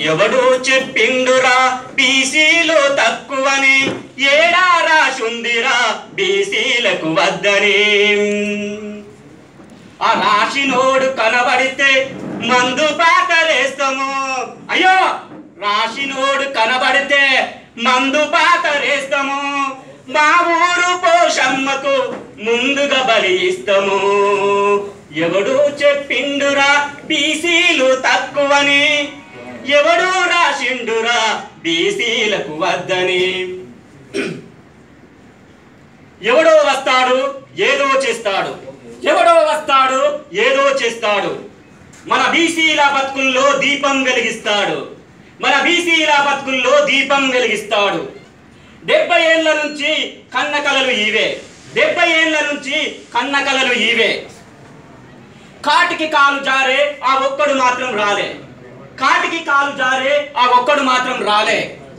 ఎవడు చెప్పిండురా బీసీలు తక్కువని ఏడా రాశుందిరా బీసీలకు వద్దని ఆ రాశినోడు కనబడితే మందు పాతరేస్తాము అయ్యో రాశినోడు కనబడితే మందు పాతరేస్తాము మా ఊరు పోషమ్మకు ముందుగా బలి ఇస్తాము ఎవడు చెప్పిండురా బీసీలు తక్కువని ఎవడు రాసిండురా బీసీలకు వద్దని ఎవడో వస్తాడు ఏదో చేస్తాడు ఎవడో వస్తాడు ఏదో చేస్తాడు మన బీసీల బతుకుల్లో దీపం వెలిగిస్తాడు మన బీసీల బతుకుల్లో దీపం వెలిగిస్తాడు డెబ్బై ఏళ్ళ నుంచి కన్న కలలు ఈవే డెబ్బై ఏళ్ళ నుంచి కన్న కలలు ఈవే కాటికి కాలు జారే ఆ ఒక్కడు మాత్రం రాలే కాటికి కాలు జారే ఆ ఒక్కడు మాత్రం రాలే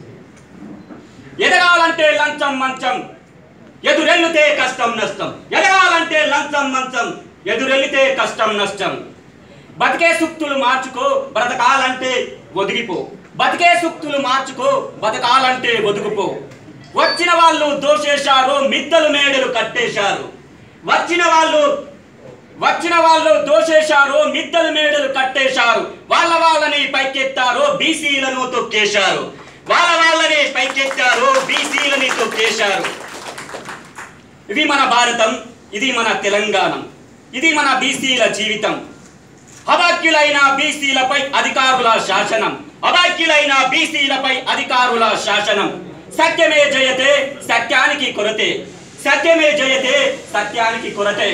ఎదగాలంటే లంచం మంచం ఎదురెల్లితే కష్టం నష్టం ఎదగాలంటే లంచం మంచం ఎదురెల్లితే కష్టం నష్టం బతికే సుక్తులు మార్చుకో బ్రతకాలంటే ఒదిగిపో బతికే సుక్తులు మార్చుకో బతకాలంటే ఒదుగుపో వచ్చిన వాళ్ళు దోషేశారు మిద్దలు మేడలు కట్టేశారు వచ్చిన వాళ్ళు వచ్చిన వాళ్ళు దోషేశారు మిద్దలు మేడలు కట్టేశారు వాళ్ళ వాళ్ళని పైకెత్తారు బీసీలను తొక్కేశారు వాళ్ళ వాళ్ళని పైకెత్తారు బీసీలని తొక్కేశారు ఇది మన భారతం ఇది మన తెలంగాణ ఇది మన బీసీల జీవితం అభాగ్యులైన బీసీలపై అధికారుల శాసనం అభాగ్యులైన బీసీలపై అధికారుల శాసనం సత్యమే జయతే సత్యానికి కొరతే సత్యమే జయతే సత్యానికి కొరతే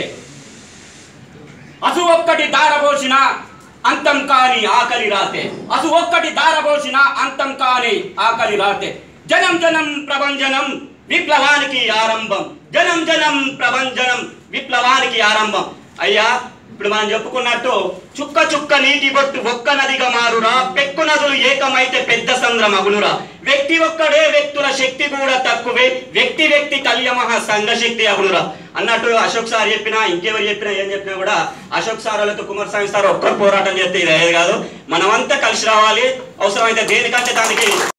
అసు ఒక్కటి దారబోసిన అంతం కాని ఆకలి రాతే అసు ఒక్కటి దారబోసిన అంతం కాని ఆకలి రాతే జనం జనం ప్రభంజనం విప్లవానికి ఆరంభం జనం జనం ప్రభంజనం విప్లవానికి ఆరంభం అయ్యా ఇప్పుడు మనం చెప్పుకున్నట్టు చుక్క చుక్క నీటి బొట్టు ఒక్క నదిగా మారురా పెక్కు నదులు ఏకమైతే పెద్ద సంద్రం అగునురా వ్యక్తి ఒక్కడే వ్యక్తుల శక్తి కూడా తక్కువే వ్యక్తి వ్యక్తి కళ్యమహ సంఘ శక్తి అగునురా అన్నట్టు అశోక్ సార్ చెప్పినా ఇంకెవరు చెప్పినా ఏం చెప్పినా కూడా అశోక్ సార్ వాళ్ళతో కుమారస్వామి సార్ ఒక్కరు పోరాటం చేస్తే ఇది అయ్యేది కాదు మనమంతా కలిసి రావాలి అవసరమైతే దేనికంటే దానికి